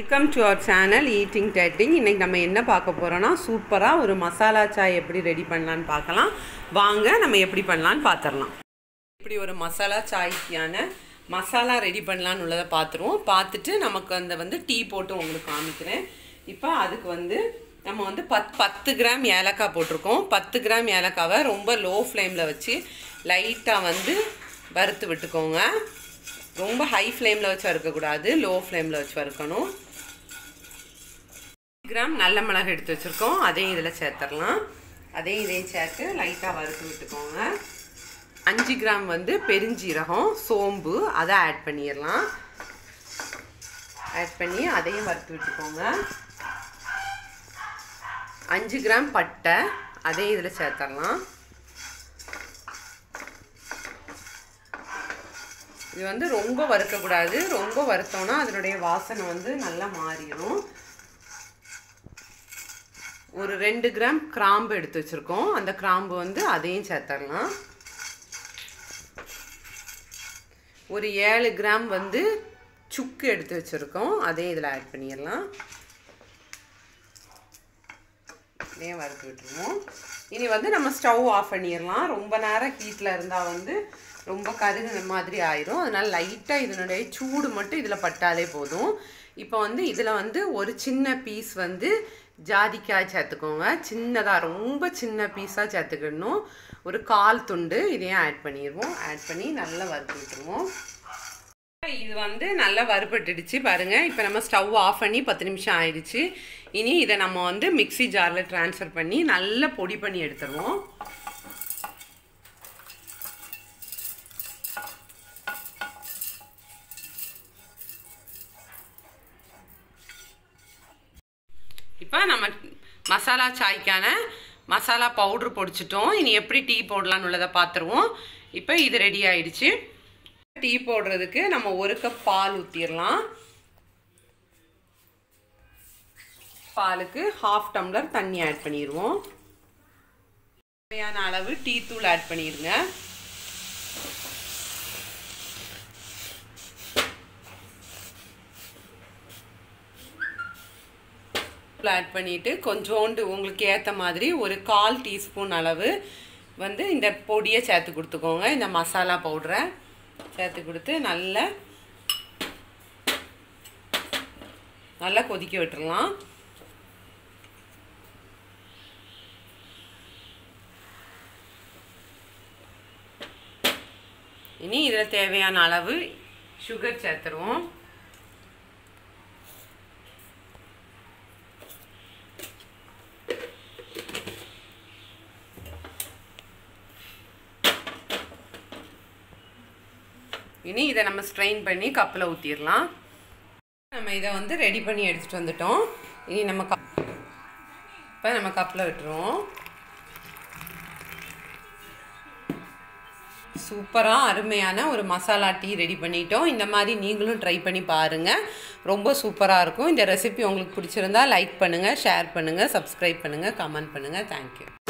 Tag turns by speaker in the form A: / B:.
A: welcome to our channel eating dating இன்றைக்கி நம்ம என்ன பார்க்க போகிறோன்னா சூப்பராக ஒரு மசாலா சாய் எப்படி ரெடி பண்ணலான்னு பார்க்கலாம் வாங்க நம்ம எப்படி பண்ணலான்னு பார்த்துடலாம் இப்படி ஒரு மசாலா சாய்க்கான மசாலா ரெடி பண்ணலான்னு உள்ளதை பார்த்துருவோம் பார்த்துட்டு நமக்கு அந்த வந்து டீ போட்டு உங்களுக்கு காமிக்கிறேன் இப்போ அதுக்கு வந்து நம்ம வந்து பத் பத்து கிராம் ஏலக்காய் போட்டிருக்கோம் பத்து கிராம் ஏலக்காவை ரொம்ப லோ ஃப்ளேமில் வச்சு லைட்டாக வந்து வறுத்து விட்டுக்கோங்க ரொம்ப ஹை ஃப்ளேமில் வச்சு வறுக்கக்கூடாது லோ ஃப்ளேமில் வச்சு வறுக்கணும் கிராம் நல்ல மிளகு எடுத்து வச்சுருக்கோம் அதையும் இதில் சேர்த்துடலாம் அதையும் இதையும் சேர்த்து லைட்டாக வறுத்து விட்டுக்கோங்க அஞ்சு கிராம் வந்து பெருஞ்சீரகம் சோம்பு அதை ஆட் பண்ணிடலாம் ஆட் பண்ணி அதையும் வறுத்து விட்டுக்கோங்க அஞ்சு கிராம் பட்டை அதையும் இதில் சேர்த்துடலாம் இது வந்து ரொம்ப வறுக்கக்கூடாது ரொம்ப வறுத்தோன்னா அதனுடைய வாசனை வந்து நல்லா மாறிடும் ஒரு ரெண்டு கிராம் கிராம்பு எடுத்து வச்சுருக்கோம் அந்த கிராம்பு வந்து அதையும் சேர்த்துடலாம் ஒரு ஏழு கிராம் வந்து சுக்கு எடுத்து வச்சுருக்கோம் அதையும் இதில் ஆட் பண்ணிடலாம் இதையும் வறுத்து விட்டுருவோம் இனி வந்து நம்ம ஸ்டவ் ஆஃப் பண்ணிடலாம் ரொம்ப நேரம் ஹீட்டில் இருந்தால் வந்து ரொம்ப கருகின மாதிரி ஆயிரும் அதனால் லைட்டாக இதனுடைய சூடு மட்டும் இதில் பட்டாலே போதும் இப்போ வந்து இதில் வந்து ஒரு சின்ன பீஸ் வந்து ஜாதிக்காய் சேர்த்துக்கோங்க சின்னதாக ரொம்ப சின்ன பீஸாக சேர்த்துக்கிடணும் ஒரு கால் துண்டு இதையும் ஆட் பண்ணிடுவோம் ஆட் பண்ணி நல்லா வறுத்து விட்டுருவோம் இது வந்து நல்லா வறுபட்டுடுச்சு பாருங்கள் இப்போ நம்ம ஸ்டவ் ஆஃப் பண்ணி பத்து நிமிஷம் ஆயிடுச்சு இனி இதை நம்ம வந்து மிக்சி ஜாரில் ட்ரான்ஸ்ஃபர் பண்ணி நல்லா பொடி பண்ணி எடுத்துருவோம் இப்போ நம்ம மசாலா சாய்க்கான மசாலா பவுட்ரு பொடிச்சிட்டோம் இனி எப்படி டீ போடலான்னு உள்ளதை பார்த்துருவோம் இப்போ இது ரெடி ஆயிடுச்சு டீ போடுறதுக்கு நம்ம ஒரு கப் பால் ஊற்றிடலாம் பாலுக்கு ஹாஃப் டம்ளர் தண்ணி ஆட் பண்ணிடுவோம் தேவையான அளவு டீ தூள் ஆட் பண்ணிடுங்க ஆட் பண்ணிவிட்டு கொஞ்சோண்டு உங்களுக்கு ஏற்ற மாதிரி ஒரு கால் டீஸ்பூன் அளவு வந்து இந்த பொடியை சேர்த்து கொடுத்துக்கோங்க இந்த மசாலா பவுடரை சேர்த்து கொடுத்து நல்லா நல்லா கொதிக்க விட்டுறலாம் இனி இதில் தேவையான அளவு சுகர் சேர்த்துருவோம் இனி இதை நம்ம ஸ்ட்ரெயின் பண்ணி கப்பில் ஊற்றிடலாம் நம்ம இதை வந்து ரெடி பண்ணி எடுத்துகிட்டு வந்துட்டோம் இனி நம்ம கப் இப்போ நம்ம கப்பில் விட்டுருவோம் சூப்பராக அருமையான ஒரு மசாலா டீ ரெடி பண்ணிட்டோம் இந்த மாதிரி நீங்களும் ட்ரை பண்ணி பாருங்கள் ரொம்ப சூப்பராக இருக்கும் இந்த ரெசிபி உங்களுக்கு பிடிச்சிருந்தா லைக் பண்ணுங்கள் ஷேர் பண்ணுங்கள் சப்ஸ்கிரைப் பண்ணுங்கள் கமெண்ட் பண்ணுங்கள் தேங்க்யூ